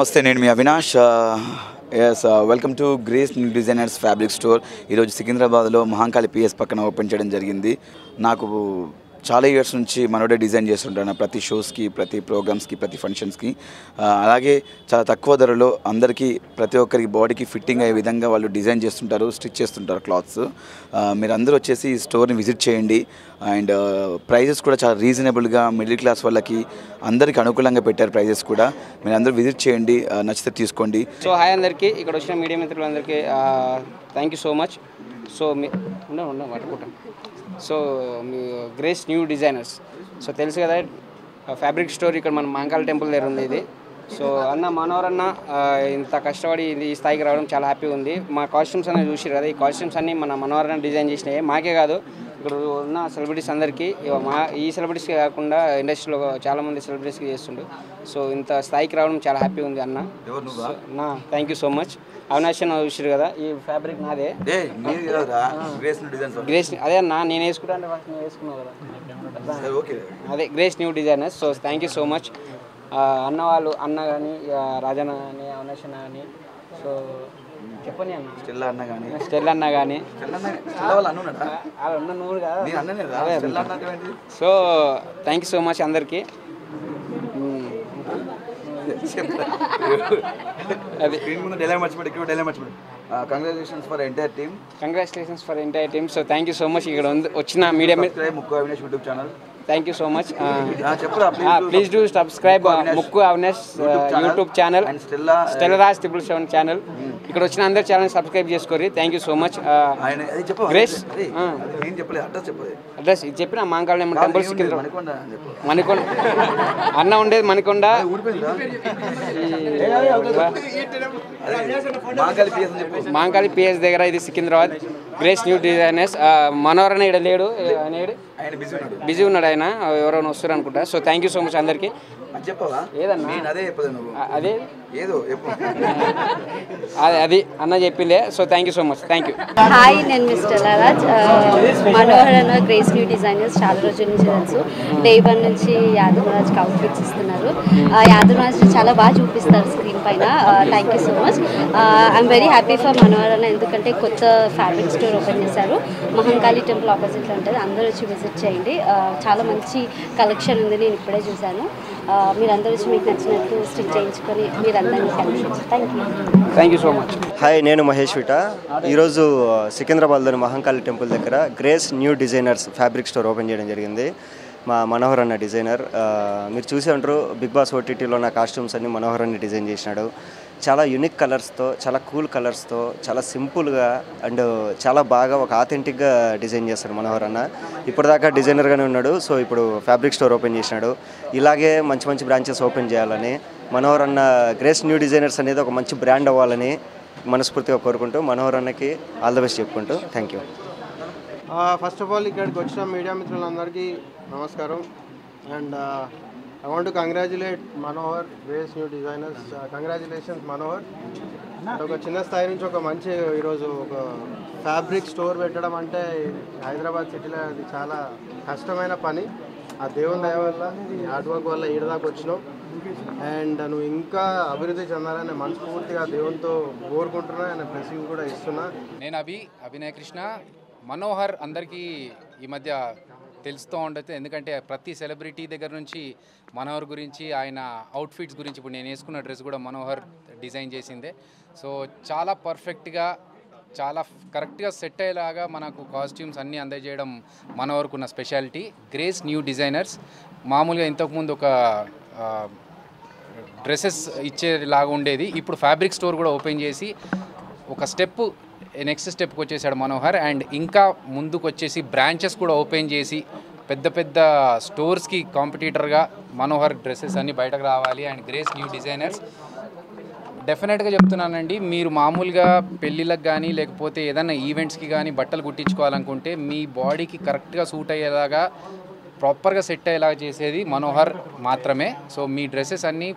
నమస్తే నేను మీ Avinash S welcome to Grace New Designers fabric store ఈరోజు సికింద్రాబాద్లో మహాంకాళి పిఎస్ పక్కన ఓపెన్ చేయడం జరిగింది నాకు చాలా ఇయర్స్ నుంచి మనోడే డిజైన్ చేస్తుంటాను ప్రతి షోస్కి ప్రతి ప్రోగ్రామ్స్కి ప్రతి ఫంక్షన్స్కి ఆ, అలాగే చాలా తక్కువ ధరలో అందరికీ ప్రతి ఒక్కరికి బాడీకి ఫిట్టింగ్ అయ్యే విధంగా వాళ్ళు డిజైన్ చేస్తుంటారు స్టిచ్ చేస్తుంటారు క్లాత్స్ మీరు అందరూ వచ్చేసి ఈ స్టోర్ని విజిట్ చేయండి అండ్ ప్రైజెస్ కూడా చాలా రీజనబుల్గా మిడిల్ క్లాస్ వాళ్ళకి అందరికీ అనుకూలంగా పెట్టారు ప్రైజెస్ కూడా మీరు అందరూ విజిట్ చేయండి ఆ, నచ్చితే తీసుకోండి సో హాయ్ అందరికీ ఇక్కడ వచ్చిన మీడియా మిత్రులందరికీ thank you so much so మీ ఉండ ఉండ పట్టుకుంటాం సో మీ గ్రేస్ న్యూ డిజైనర్స్ సో తెలుసు కదా ఫ్యాబ్రిక్ స్టోర్ ఇక్కడ మన మాంకాల టెంపుల్ దగ్గర ఉంది ఇది సో అన్న మనోహర్ అన్న ఆ, ఇంత కష్టపడి ఇది ఈ స్థాయికి రావడం చాలా హ్యాపీగా ఉంది మా కాస్ట్యూమ్స్ అన్నీ చూసిరు కదా ఈ కాస్ట్యూమ్స్ అన్నీ మన మనోహర్ అన్న డిజైన్ చేసినాయి మాకే కాదు ఇక్కడ ఉన్న సెలబ్రిటీస్ అందరికీ ఇవ మా ఈ సెలబ్రిటీస్కి కాకుండా ఇండస్ట్రీలో చాలా మంది సెలబ్రిటీస్కి చేస్తుండు సో ఇంత స్థాయికి రావడం చాలా హ్యాపీ ఉంది అన్న సో, నా thank you so much Avinash అన్న చూసారు కదా ఈ ఫ్యాబ్రిక్ నాదే గ్రేస్ అదే అన్న నేను వేసుకుంటా అంటే ఫస్ట్ నేను వేసుకున్నావు కదా ఓకే అదే Grace New Designers so thank you so much అన్న వాళ్ళు అన్న కానీ రాజన్న కానీ అవినాష్ అన్న కానీ సో చెప్పని అన్న స్టెల్లా అన్న కానీ స్టెల్ అన్న కానీ స్టెల్లా అన్న స్టెల్లా వాళ్ళ అన్న ఉన్నాడా వాళ్ళు ఉన్న నువ్వు కదా నేను అన్ననే రా అదే. స్టెల్లా అన్న అంటే ఏంటి? So thank you so much అందరికీ మ్మ్. అది స్క్రీన్ ముందు డైలాగ్ మర్చిపోయి ఇక్కడ డైలాగ్ మర్చిపోయి congratulations for entire team congratulations for entire team so thank you so much ఇక్కడ ఉంది వచ్చిన media subscribe Mukku Avinash YouTube channel thank you so much చెప్పురా please do subscribe Mukku Avinash YouTube channel and Stella Stellaraj triple seven channel ఇక్కడ వచ్చిన అందరు channel subscribe చేసుకోరి thank you so much ఆయన అది చెప్పు Grace. అదే, ఆ. అది నేను చెప్పలేదు అడ్రస్ చెప్పలేదు అడ్రస్ ఇది చెప్పిన మాంకాళ టెంపుల్ సికింద్రాబాద్ మణికొండ అని చెప్పు మణికొండ అన్న ఉండేది మణికొండ ఊడిపోయిందా ఈ- మాంకాలి పిఎస్ అని చెప్పు మాంకాళి పిఎస్ దగ్గర ఇది Secunderabad Grace New Designers Manohar అని ఇక్కడ లేడు ఆయన ఏడు ఆయన బిజీ ఉన్నాడు బిజీ ఉన్నాడు ఆయన ఎవరైనా వస్తారు అనుకుంటా so thank you so much అందరికీ అది చెప్పవా ఏదన్నా? నేను అదే చెప్పదు నువ్వు అ- అదే ఏదో చెప్పు అది అది అన్న చెప్పిందే so thank you so much thank you hi నేను మిస్టర్ లరాజ్ మనోహర్ అన్న గ్రేస్ న్యూ డిజైనర్స్ చాలా రోజుల నుంచి తెలుసు డే వన్ నుంచి యాదవ్ రాజ్కి అవుట్ఫిట్స్ ఇస్తున్నారు ఆ, యాదవ్ రాజ్ చాలా బాగా చూపిస్తారు స్క్రీన్ పైన thank you so much I'm very happy for Manohar అన్న ఎందుకంటే కొత్త ఫ్యాబ్రిక్ స్టోర్ ఓపెన్ చేశారు మహంకాళి టెంపుల్ ఆపోజిట్లో ఉంటుంది అందరూ వచ్చి విజిట్ చేయండి ఆ, చాలా మంచి కలెక్షన్ ఉంది నేను ఇప్పుడే చూశాను ఆ, మీరందరూ వచ్చి మీకు నచ్చినట్టు స్టిచ్ చేయించుకొని మీరు అందరినీ కనిపించచ్చు thank you thank you so much hi నేను మహేష్ విట ఈరోజు సికింద్రాబాద్లోని మహంకాళి టెంపుల్ దగ్గర Grace New Designers fabric store open చేయడం జరిగింది మా మనోహర్ అన్న డిజైనర్ ఆ, మీరు చూసే ఉంటారు బిగ్ బాస్ ఓటీటీలో నా కాస్ట్యూమ్స్ అన్ని మనోహర్ అన్ని డిజైన్ చేసినాడు చాలా యునిక్ కలర్స్తో చాలా కూల్ కలర్స్తో చాలా సింపుల్గా అండ్ చాలా బాగా ఒక ఆథెంటిక్గా డిజైన్ చేస్తాడు మనోహర్ అన్న ఇప్పటిదాకా డిజైనర్గానే ఉన్నాడు సో ఇప్పుడు ఫ్యాబ్రిక్ స్టోర్ ఓపెన్ చేసినాడు ఇలాగే మంచి మంచి బ్రాంచెస్ ఓపెన్ చేయాలని మనోహర్ అన్న గ్రేస్ న్యూ డిజైనర్స్ అనేది ఒక మంచి బ్రాండ్ అవ్వాలని మనస్ఫూర్తిగా కోరుకుంటూ మనోహర్ అన్నకి ఆల్ ద బెస్ట్ చెప్పుకుంటూ thank you first of all ఇక్కడికి వచ్చిన మీడియా మిత్రులందరికీ నమస్కారం and I want congratulate Manohar Grace New Designers congratulations Manohar అంటే ఒక చిన్న స్థాయి నుంచి ఒక మంచి ఈరోజు ఒక ఫ్యాబ్రిక్ స్టోర్ పెట్టడం అంటే హైదరాబాద్ సిటీలో అది చాలా కష్టమైన పని ఆ దేవుని దయ వల్ల నీ హార్డ్ వర్క్ వల్ల ఈడ దాకా వచ్చినావు అండ్ నువ్వు ఇంకా అభివృద్ధి చెందాలని మనస్ఫూర్తిగా దేవునితో కోరుకుంటున్నా అండ్ బ్లెస్సింగ్ కూడా ఇస్తున్నా నేను అభి అభినయ్ కృష్ణ మనోహర్ అందరికీ ఈ మధ్య తెలుస్తూ ఉండదు ఎందుకంటే ప్రతి సెలబ్రిటీ దగ్గర నుంచి మనోహర్ గురించి ఆయన అవుట్ఫిట్స్ గురించి ఇప్పుడు నేను వేసుకున్న డ్రెస్ కూడా మనోహర్ డిజైన్ చేసిందే సో చాలా పర్ఫెక్ట్గా చాలా కరెక్ట్గా సెట్ అయ్యేలాగా మనకు కాస్ట్యూమ్స్ అన్నీ అందజేయడం మనోహర్కు ఉన్న స్పెషాలిటీ గ్రేస్ న్యూ డిజైనర్స్ మామూలుగా ఇంతకుముందు ఒక ఆ, డ్రెస్సెస్ ఇచ్చేలాగా ఉండేది ఇప్పుడు ఫ్యాబ్రిక్ స్టోర్ కూడా ఓపెన్ చేసి ఒక స్టెప్ నెక్స్ట్ స్టెప్కి వచ్చేసాడు మనోహర్ అండ్ ఇంకా ముందుకు వచ్చేసి బ్రాంచెస్ కూడా ఓపెన్ చేసి పెద్ద పెద్ద స్టోర్స్కి కాంపిటీటర్గా మనోహర్ డ్రెస్సెస్ అన్నీ బయటకు రావాలి అండ్ గ్రేస్ న్యూ డిజైనర్స్ డెఫినెట్గా చెప్తున్నానండి మీరు మామూలుగా పెళ్ళిళ్ళకి కానీ లేకపోతే ఏదైనా ఈవెంట్స్కి కానీ బట్టలు కుట్టించుకోవాలనుకుంటే మీ బాడీకి కరెక్ట్గా సూట్ అయ్యేలాగా ప్రాపర్గా సెట్ అయ్యేలాగా చేసేది మనోహర్ మాత్రమే సో మీ డ్రెస్సెస్ అన్నీ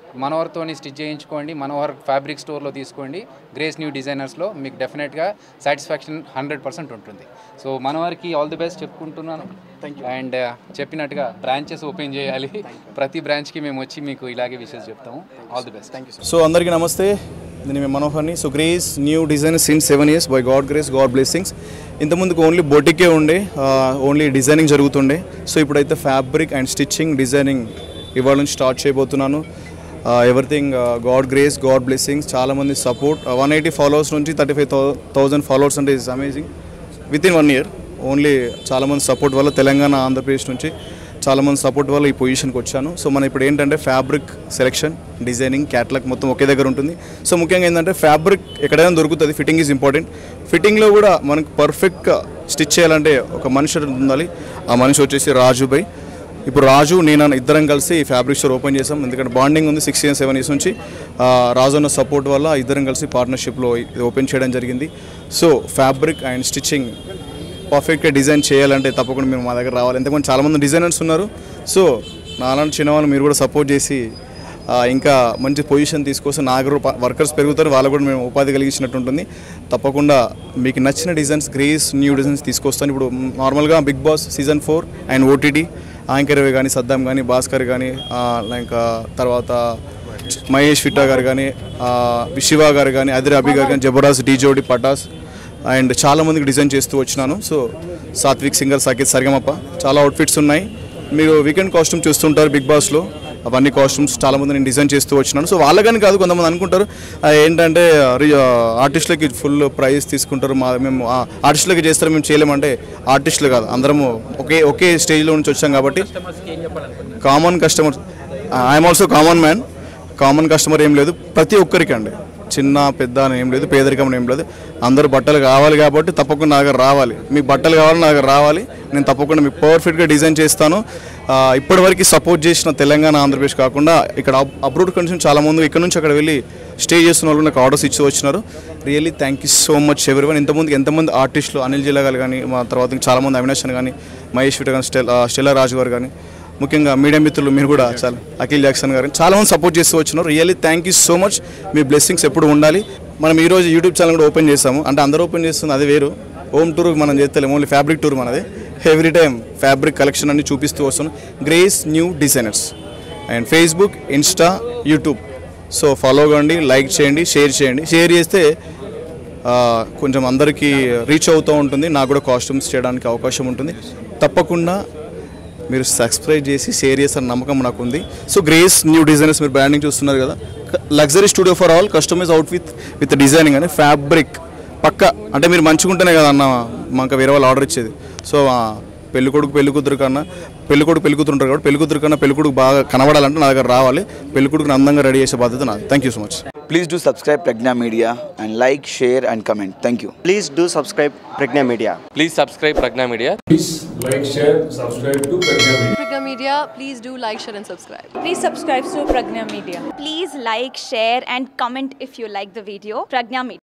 మనోహర్తోని స్టిచ్ చేయించుకోండి మనోహర్ ఫ్యాబ్రిక్ స్టోర్లో తీసుకోండి గ్రేస్ న్యూ డిజైనర్స్లో మీకు డెఫినెట్గా సాటిస్ఫాక్షన్ హండ్రెడ్ పర్సెంట్ ఉంటుంది సో మనోహర్కి ఆల్ ది బెస్ట్ చెప్పుకుంటున్నాను అండ్ చెప్పినట్టుగా బ్రాంచెస్ ఓపెన్ చేయాలి ప్రతి బ్రాంచ్కి మేము వచ్చి మీకు ఇలాగే విషెస్ చెప్తాము all the best thank you so అందరికీ నమస్తే నేను మీ మనోహర్ని so Grace New design since seven years by God grace God blessings ఇంతకుముందుకు ఓన్లీ బొటికే ఉండే ఓన్లీ డిజైనింగ్ జరుగుతుండే సో ఇప్పుడైతే ఫ్యాబ్రిక్ అండ్ స్టిచ్చింగ్ డిజైనింగ్ ఇవాళ నుంచి స్టార్ట్ చేయబోతున్నాను everything God grace God blessings చాలామంది సపోర్ట్ వన్ ఎయిటీ ఫాలోవర్స్ నుంచి థర్టీ ఫైవ్ థౌజండ్ ఫాలోవర్స్ అంటే is amazing with in one year only చాలామంది సపోర్ట్ వల్ల తెలంగాణ ఆంధ్రప్రదేశ్ నుంచి చాలామంది సపోర్ట్ వల్ల ఈ పొజిషన్కి వచ్చాను సో మనం ఇప్పుడు ఏంటంటే ఫ్యాబ్రిక్ సెలెక్షన్ డిజైనింగ్ క్యాట్లాగ్ మొత్తం ఒకే దగ్గర ఉంటుంది సో ముఖ్యంగా ఏంటంటే ఫ్యాబ్రిక్ ఎక్కడైనా దొరుకుతుంది ఫిట్టింగ్ ఈజ్ ఇంపార్టెంట్ ఫిట్టింగ్లో కూడా మనకు పర్ఫెక్ట్గా స్టిచ్ చేయాలంటే ఒక మనిషి ఉండాలి ఆ మనిషి వచ్చేసి రాజు బై ఇప్పుడు రాజు నేను అన్న ఇద్దరం కలిసి ఈ ఫ్యాబ్రిక్ స్టోర్ ఓపెన్ చేసాం ఎందుకంటే బాండింగ్ ఉంది సిక్స్ ఇయర్స్ సెవెన్ ఇయర్స్ నుంచి ఆ, రాజు అన్న సపోర్ట్ వల్ల ఇద్దరం కలిసి పార్ట్నర్షిప్లో ఇది ఓపెన్ చేయడం జరిగింది సో ఫ్యాబ్రిక్ అండ్ స్టిచ్చింగ్ పర్ఫెక్ట్గా డిజైన్ చేయాలంటే తప్పకుండా మీరు మా దగ్గర రావాలి ఎంతమంది చాలామంది డిజైనర్స్ ఉన్నారు సో నాలాంటి చిన్నవాళ్ళు మీరు కూడా సపోర్ట్ చేసి ఆ, ఇంకా మంచి పొజిషన్ తీసుకొస్తే నా దగ్గర వర్కర్స్ పెరుగుతారు వాళ్ళకు కూడా మేము ఉపాధి కలిగించినట్టు ఉంటుంది తప్పకుండా మీకు నచ్చిన డిజైన్స్ గ్రేస్ న్యూ డిజైన్స్ తీసుకొస్తాను ఇప్పుడు నార్మల్గా Bigg Boss season four and OTT anchor Ravi కానీ సద్దాం కానీ భాస్కర్ కానీ ఇంకా తర్వాత మహేష్ ఫిట్టా గారు కానీ శివ గారు కానీ అదిరి అభి గారు కానీ జబర్దస్త్ డీజోడి పటాస్ అండ్ చాలా మందికి డిజైన్ చేస్తూ వచ్చినాను సో సాత్విక్ సింగర్ సాకేత్ సరిగమప్ప చాలా అవుట్ఫిట్స్ ఉన్నాయి మీరు వీకెండ్ కాస్ట్యూమ్ చూస్తుంటారు బిగ్ బాస్లో అవన్నీ కాస్ట్యూమ్స్ చాలా మంది నేను డిజైన్ చేస్తూ వచ్చినాను సో వాళ్ళకని కాదు కొంతమంది అనుకుంటారు ఆ, ఏంటంటే రి- ఆ, ఆర్టిస్టులకి ఫుల్ ప్రైజ్ తీసుకుంటారు మా మేము ఆ, ఆర్టిస్టులకి చేస్తారు మేము చేయలేమంటే ఆర్టిస్టులు కాదు అందరము ఒకే ఒకే స్టేజ్లో నుంచి వచ్చాం కాబట్టి common customer I'm also common man common customer ఏం లేదు ప్రతి ఒక్కరికి అండి చిన్న పెద్ద అని ఏం లేదు పేదరికం అని ఏం లేదు అందరూ బట్టలు కావాలి కాబట్టి తప్పకుండా నా దగ్గర రావాలి మీకు బట్టలు కావాలి నా దగ్గర రావాలి నేను తప్పకుండా మీకు పర్ఫెక్ట్గా డిజైన్ చేస్తాను ఆ, ఇప్పటివరకు సపోర్ట్ చేసిన తెలంగాణ ఆంధ్రప్రదేశ్ కాకుండా ఇక్కడ అబ్రూడ్ కండిషన్ చాలా మంది ఇక్కడ నుంచి అక్కడ వెళ్ళి స్టే చేస్తున్న వాళ్ళు నాకు ఆర్డర్స్ ఇచ్చి వచ్చినారు really thank you so much ఎవరి వన్ ఇంతమంది ఎంతమంది ఆర్టిస్టులు అనిల్ జిల్లా గారు కానీ మా తర్వాత ఇంకా చాలామంది అవినాష్ అని కానీ మహేష్ విట కానీ స్టెల్ స్టెల్లా రాజు గారు కానీ ముఖ్యంగా మీడియా మిత్రులు మీరు కూడా చాలా అఖిల్ జాక్సన్ గారు చాలా మంది సపోర్ట్ చేస్తూ వచ్చినారు really thank you so much మీ బ్లెస్సింగ్స్ ఎప్పుడు ఉండాలి మనం ఈ రోజు యూట్యూబ్ ఛానల్ కూడా ఓపెన్ చేస్తాము అంటే అందరూ ఓపెన్ చేస్తుంది అది వేరు హోమ్ టూర్ మనం చేస్తలేము ఓన్లీ ఫ్యాబ్రిక్ టూర్ మనది ఎవ్రీ టైం ఫ్యాబ్రిక్ కలెక్షన్ అన్ని చూపిస్తూ వస్తున్నాం Grace New Designers and Facebook Insta YouTube so follow కండి లైక్ చేయండి షేర్ చేయండి షేర్ చేస్తే ఆ, కొంచెం అందరికీ రీచ్ అవుతూ ఉంటుంది నాకు కూడా కాస్ట్యూమ్స్ చేయడానికి అవకాశం ఉంటుంది తప్పకుండా మీరు సబ్స్క్రైబ్ చేసి షేర్ చేసిన నమ్మకం నాకు ఉంది సో గ్రేస్ న్యూ డిజైనర్స్ మీరు బ్రాండింగ్ చూస్తున్నారు కదా luxury studio for all customize out with with designing అని ఫ్యాబ్రిక్ పక్క అంటే మీరు మంచిగుంటేనే కదా అన్న మాకు వేరే వాళ్ళు ఆర్డర్ ఇచ్చేది సో ఆ, పెళ్లి కొడుకు పెళ్లి కూతురు కన్నా పెళ్లి కొడుకు పెళ్లి కూతురు ఉంటారు కాబట్టి పెళ్లి కూతురు కన్నా పెళ్లి కొడుకు బాగా కనబడాలంటే నా దగ్గర రావాలి పెళ్లి కొడుకుని అందంగా రెడీ చేసే బాధ్యత నాది thank you so much Please do subscribe Pragna Media and like, share, and comment. Thank you. Please do subscribe Pragna media Please subscribe Pragna Media. Please like, share, subscribe to Pragya Media. Pragya Media, please do like, share, and subscribe. Please subscribe to Pragna Media. Please like, share, and comment if you like the video. Pragna Media.